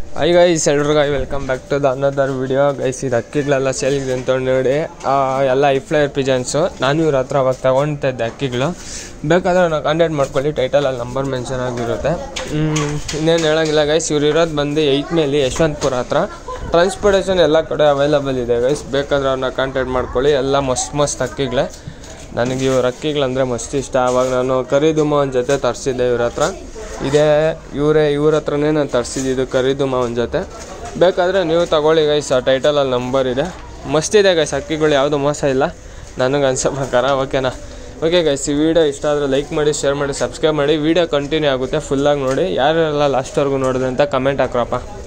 I guys ಎಲ್ರಿಗೂ welcome back to the another video guys ಇದು ಅಕ್ಕಿಗಳೆಲ್ಲ ಸೇಲ್ಗಿದೆ ಅಂತ ನೋಡಿ ಆ, ಎಲ್ಲ ಐಫ್ಲೈರ್ ಪಿಜನ್ಸು ನಾನು ಇವ್ರ ಹತ್ರ ಅವಾಗ ತಗೊಳ್ತಿದ್ದೆ ಅಕ್ಕಿಗಳು ಬೇಕಾದ್ರೆ ನಾವು ಕಾಂಟ್ಯಾಕ್ಟ್ ಮಾಡ್ಕೊಳ್ಳಿ ಟೈಟಲಲ್ಲಿ ನಂಬರ್ ಮೆನ್ಷನ್ ಆಗಿರುತ್ತೆ ಹ್ಮ್, ಇನ್ನೇನು ಹೇಳೋಂಗಿಲ್ಲ ಗೈಸ್ ಇವ್ರು ಇರೋದು ಬಂದು ಏಯ್ಟ್ ಮೇಲಿ ಯಶವಂತಪುರ ಹತ್ರ ಟ್ರಾನ್ಸ್ಪೋರ್ಟೇಷನ್ ಎಲ್ಲ ಕಡೆ ಅವೈಲಬಲ್ ಇದೆ ಗೈಸ್ ಬೇಕಾದ್ರೆ ಅವ್ರನ್ನ ಕಾಂಟ್ಯಾಕ್ಟ್ ಮಾಡ್ಕೊಳ್ಳಿ ಎಲ್ಲ ಮಸ್ತ್ ಮಸ್ತ್ ಅಕ್ಕಿಗಳೇ ನನಗೆ ಇವ್ರ ಅಕ್ಕಿಗಳಂದರೆ ಮಸ್ತ್ ಇಷ್ಟ ಆವಾಗ ನಾನು ಕರಿದುಮ ಒಂದು ಜೊತೆ ತರಿಸಿದ್ದೆ ಇವ್ರ ಹತ್ರ ಇದೇ ಇವರೇ ಇವ್ರ ಹತ್ರನೇ ನಾನು ತರಿಸಿದ್ದು ಕರಿದುಮ ಒಂದು ಜೊತೆ ಬೇಕಾದರೆ ನೀವು ತಗೊಳ್ಳಿ ಗೈಸ್ ಆ ಟೈಟಲಲ್ಲಿ ನಂಬರ್ ಇದೆ ಮಸ್ತ್ ಇದೆ ಗೈಸ್ ಅಕ್ಕಿಗಳು ಯಾವುದು ಮೋಸ ಇಲ್ಲ ನನಗೆ ಅನ್ಸೋ ಪ್ರಕಾರ ಓಕೆನಾ ಓಕೆ ಗೈಸ್ ಈ ವಿಡಿಯೋ ಇಷ್ಟ ಆದರೆ ಲೈಕ್ ಮಾಡಿ ಶೇರ್ ಮಾಡಿ ಸಬ್ಸ್ಕ್ರೈಬ್ ಮಾಡಿ ವಿಡಿಯೋ ಕಂಟಿನ್ಯೂ ಆಗುತ್ತೆ ಫುಲ್ಲಾಗಿ ನೋಡಿ ಯಾರೆಲ್ಲ ಲಾಸ್ಟ್ವರೆಗೂ ನೋಡಿದ್ರೆ ಅಂತ ಕಮೆಂಟ್ ಹಾಕ್ರಪ್ಪ